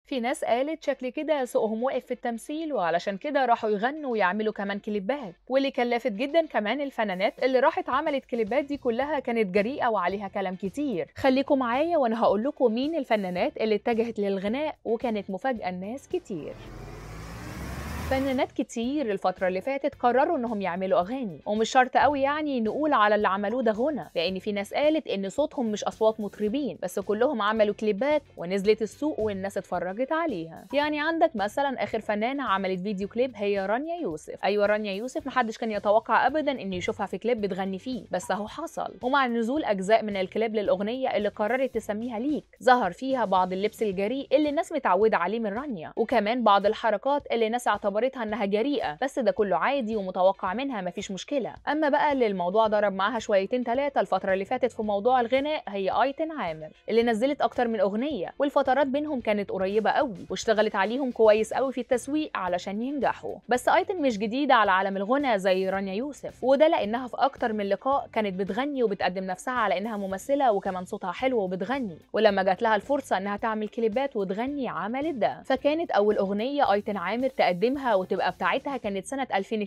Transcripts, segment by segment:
في ناس قالت شكل كده سوقهم واقف في التمثيل وعلشان كده راحوا يغنوا ويعملوا كمان كليبات واللي كلفت جدا كمان الفنانات اللي راحت عملت كليبات دي كلها كانت جريئة وعليها كلام كتير خليكم معايا وانا هقول لكم مين الفنانات اللي اتجهت للغناء وكانت مفاجأة لناس كتير فنانات كتير الفترة اللي فاتت قرروا انهم يعملوا اغاني ومش شرط قوي يعني نقول على اللي عملوه ده غنى لان في ناس قالت ان صوتهم مش اصوات مطربين بس كلهم عملوا كليبات ونزلت السوق والناس اتفرجت عليها يعني عندك مثلا اخر فنانة عملت فيديو كليب هي رانيا يوسف ايوه رانيا يوسف محدش كان يتوقع ابدا ان يشوفها في كليب بتغني فيه بس اهو حصل ومع نزول اجزاء من الكليب للاغنية اللي قررت تسميها ليك ظهر فيها بعض اللبس الجريء اللي الناس متعودة عليه من رانيا وكمان بعض الحركات اللي الناس اعتبرتها انها جريئه بس ده كله عادي ومتوقع منها مفيش مشكله اما بقى اللي الموضوع ضرب معاها شويتين ثلاثه الفتره اللي فاتت في موضوع الغناء هي ايتن عامر اللي نزلت اكتر من اغنيه والفترات بينهم كانت قريبه قوي واشتغلت عليهم كويس قوي في التسويق علشان ينجحوا بس ايتن مش جديده على عالم الغنى زي رانيا يوسف وده لانها في اكتر من لقاء كانت بتغني وبتقدم نفسها على انها ممثله وكمان صوتها حلو وبتغني ولما جات لها الفرصه انها تعمل كليبات وتغني عملت ده فكانت اول اغنيه ايتن عامر تقدمها وتبقى بتاعتها كانت سنة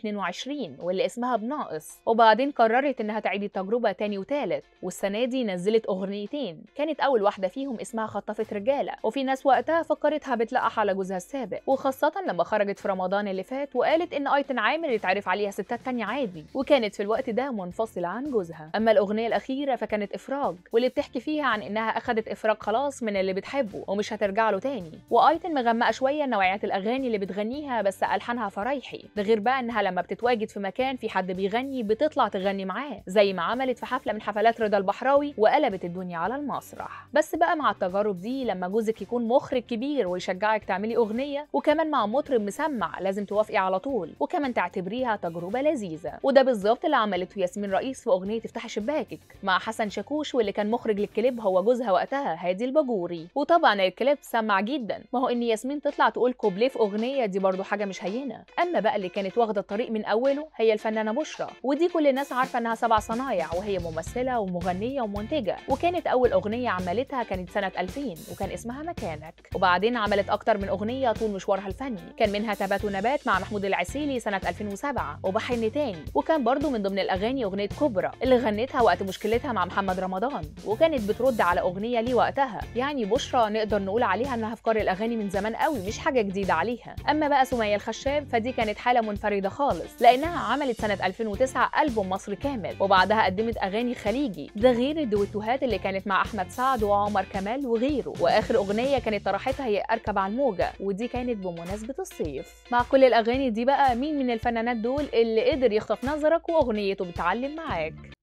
2022 واللي اسمها بناقص وبعدين قررت انها تعيد التجربة تاني وتالت والسنة دي نزلت اغنيتين كانت اول واحدة فيهم اسمها خطفت رجالة وفي ناس وقتها فكرتها بتلقح على جوزها السابق وخاصة لما خرجت في رمضان اللي فات وقالت ان ايتن عامر يتعرف عليها ستات تانية عادي وكانت في الوقت ده منفصلة عن جوزها اما الاغنية الاخيرة فكانت افراج واللي بتحكي فيها عن انها اخدت افراج خلاص من اللي بتحبه ومش هترجع له تاني وايتن مغمقة شوية نوعيات الاغاني اللي بتغنيها بس الحانها فرايحي ده غير بقى انها لما بتتواجد في مكان في حد بيغني بتطلع تغني معاه زي ما عملت في حفله من حفلات رضا البحراوي وقلبت الدنيا على المسرح بس بقى مع التجارب دي لما جوزك يكون مخرج كبير ويشجعك تعملي اغنيه وكمان مع مطرب مسمع لازم توافقي على طول وكمان تعتبريها تجربه لذيذه وده بالظبط اللي عملته ياسمين رئيس في اغنيه افتحي شباكك مع حسن شاكوش واللي كان مخرج للكليب هو جوزها وقتها هادي الباجوري وطبعا الكليب سمع جدا ما هو ان ياسمين تطلع تقول كوبليه في اغنيه دي برضو حاجه مش هينه اما بقى اللي كانت واخده الطريق من اوله هي الفنانه بشرى ودي كل الناس عارفه انها سبع صنايع وهي ممثله ومغنيه ومنتجه وكانت اول اغنيه عملتها كانت سنه 2000 وكان اسمها مكانك وبعدين عملت اكتر من اغنيه طول مشوارها الفني كان منها تبات ونبات مع محمود العسيلي سنه 2007 وبحن تاني وكان برضو من ضمن الاغاني اغنيه كبرى اللي غنتها وقت مشكلتها مع محمد رمضان وكانت بترد على اغنيه ليه وقتها يعني بشرى نقدر نقول عليها انها في قار الاغاني من زمان قوي مش حاجه جديده عليها اما بقى سميه الخشاب فدي كانت حاله منفرده خالص لانها عملت سنه 2009 البوم مصر كامل وبعدها قدمت اغاني خليجي ده غير الدويتوهات اللي كانت مع احمد سعد وعمر كمال وغيره واخر اغنيه كانت طرحتها هي اركب على الموجه ودي كانت بمناسبه الصيف مع كل الاغاني دي بقى مين من الفنانات دول اللي قدر يخطف نظرك واغنيته بتعلم معاك